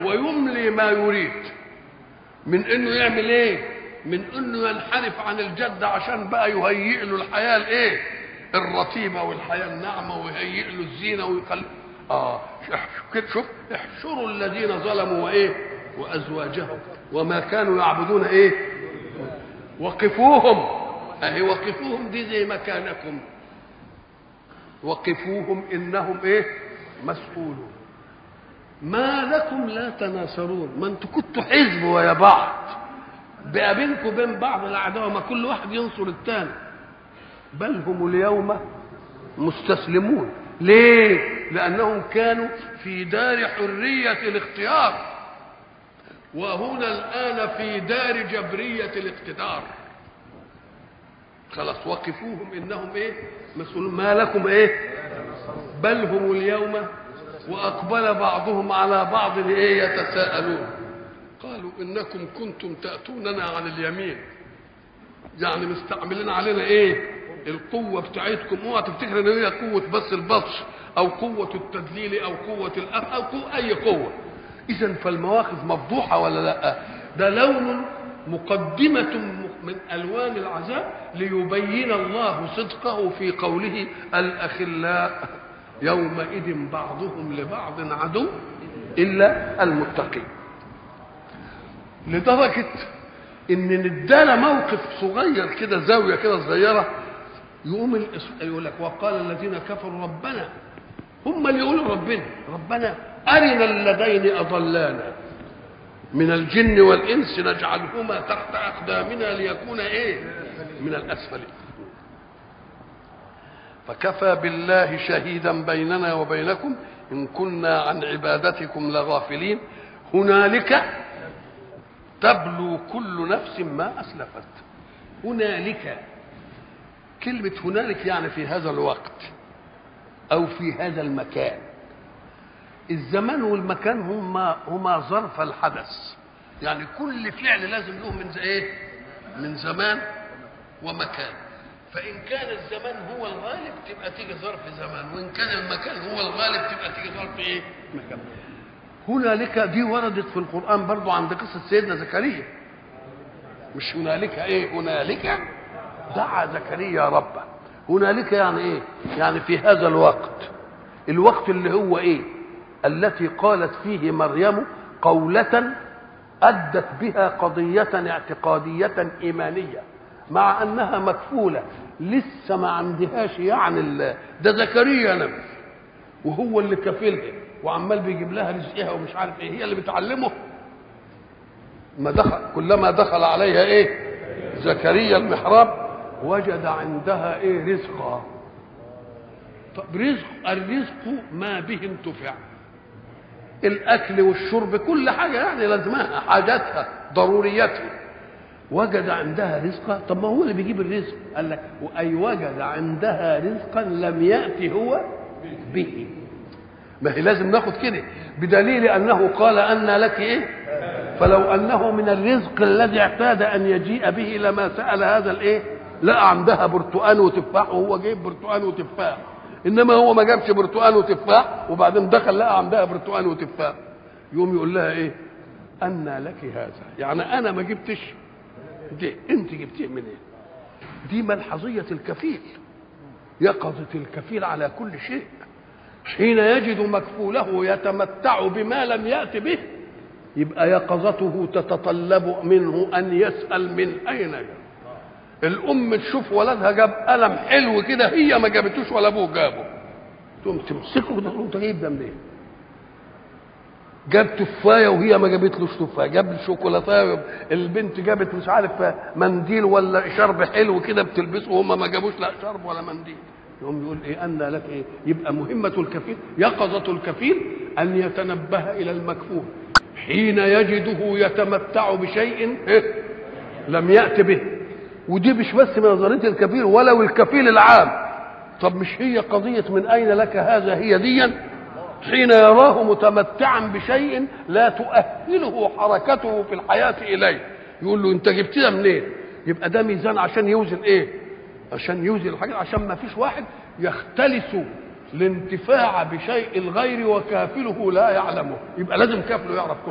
ويملي ما يريد من انه يعمل ايه من انه ينحرف عن الجد عشان بقى يهيئ له الحياه الايه الرتيبه والحياه الناعمه ويهيئ له الزينه ويخلي اه كده شوف احشروا الذين ظلموا وايه وازواجهم وما كانوا يعبدون ايه وقفوهم اهي وقفوهم دي زي مكانكم وقفوهم انهم ايه مسؤولون ما لكم لا تناصرون ما انتوا كنتوا حزب ويا بعض بقى بينكم وبين بعض العداوه ما كل واحد ينصر الثاني بل هم اليوم مستسلمون ليه لانهم كانوا في دار حريه الاختيار وهنا الان في دار جبريه الاقتدار خلاص وقفوهم انهم ايه مسؤولون ما لكم ايه بل هم اليوم واقبل بعضهم على بعض ايه يتساءلون قالوا انكم كنتم تاتوننا عن اليمين يعني مستعملين علينا ايه القوه بتاعتكم اوعى تفتكر ان هي قوه بس البطش او قوه التدليل او قوه الاف او قوة اي قوه اذا فالمواقف مفضوحه ولا لا ده لون مقدمة من ألوان العذاب ليبين الله صدقه في قوله الأخلاء يومئذ بعضهم لبعض عدو إلا المتقين لدرجة إن ندانا موقف صغير كده زاوية كده صغيرة يقوم يقول لك وقال الذين كفروا ربنا هم اللي يقولوا ربنا ربنا أرنا اللذين أضلانا من الجن والإنس نجعلهما تحت أقدامنا ليكونا إيه من الأسفلين فكفى بالله شهيدا بيننا وبينكم إن كنا عن عبادتكم لغافلين هنالك تبلو كل نفس ما أسلفت هنالك كلمة هنالك يعني في هذا الوقت أو في هذا المكان الزمان والمكان هما هما ظرف الحدث يعني كل فعل لازم له من ايه من زمان ومكان فان كان الزمان هو الغالب تبقى تيجي ظرف زمان وان كان المكان هو الغالب تبقى تيجي ظرف ايه مكان هنالك دي وردت في القران برضو عند قصه سيدنا زكريا مش هنالك ايه هنالك دعا زكريا ربه هنالك يعني ايه يعني في هذا الوقت الوقت اللي هو ايه التي قالت فيه مريم قولة أدت بها قضية اعتقادية إيمانية مع أنها مكفولة لسه ما عندهاش يعني ده زكريا نفسه وهو اللي كفيلها وعمال بيجيب لها رزقها ومش عارف ايه هي اللي بتعلمه ما دخل كلما دخل عليها ايه زكريا المحراب وجد عندها ايه رزقا طب رزق الرزق ما به انتفع الاكل والشرب كل حاجه يعني لازمها حاجاتها ضرورياتها وجد عندها رزقا طب ما هو اللي بيجيب الرزق قال لك اي وجد عندها رزقا لم ياتي هو به ما هي لازم ناخد كده بدليل انه قال ان لك ايه فلو انه من الرزق الذي اعتاد ان يجيء به لما سال هذا الايه لقى عندها برتقان وتفاح وهو جايب برتقان وتفاح انما هو ما جابش برتقال وتفاح وبعدين دخل لقى عندها برتقال وتفاح يقوم يقول لها ايه أن لك هذا يعني انا ما جبتش دي انت جبتيه منين إيه؟ دي ملحظيه الكفيل يقظه الكفيل على كل شيء حين يجد مكفوله يتمتع بما لم يات به يبقى يقظته تتطلب منه ان يسال من اين جاء الام تشوف ولدها جاب قلم حلو كده هي ما جابتوش ولا ابوه جابه تقوم تمسكه كده تقول انت جايب ده منين؟ جاب تفايه وهي ما جابتلوش تفايه جاب شوكولاته البنت جابت مش عارف منديل ولا شرب حلو كده بتلبسه وهم ما جابوش لا شرب ولا منديل يقوم يقول ايه ان لك ايه يبقى مهمه الكفيل يقظه الكفيل ان يتنبه الى المكفول حين يجده يتمتع بشيء إيه؟ لم يات به ودي مش بس من نظريه الكفيل ولو الكفيل العام طب مش هي قضيه من اين لك هذا هي ديا حين يراه متمتعا بشيء لا تؤهله حركته في الحياه اليه يقول له انت جبتها منين يبقى ده ميزان عشان يوزن ايه عشان يوزن الحاجه عشان ما فيش واحد يختلس الانتفاع بشيء الغير وكافله لا يعلمه يبقى لازم كافله يعرف كل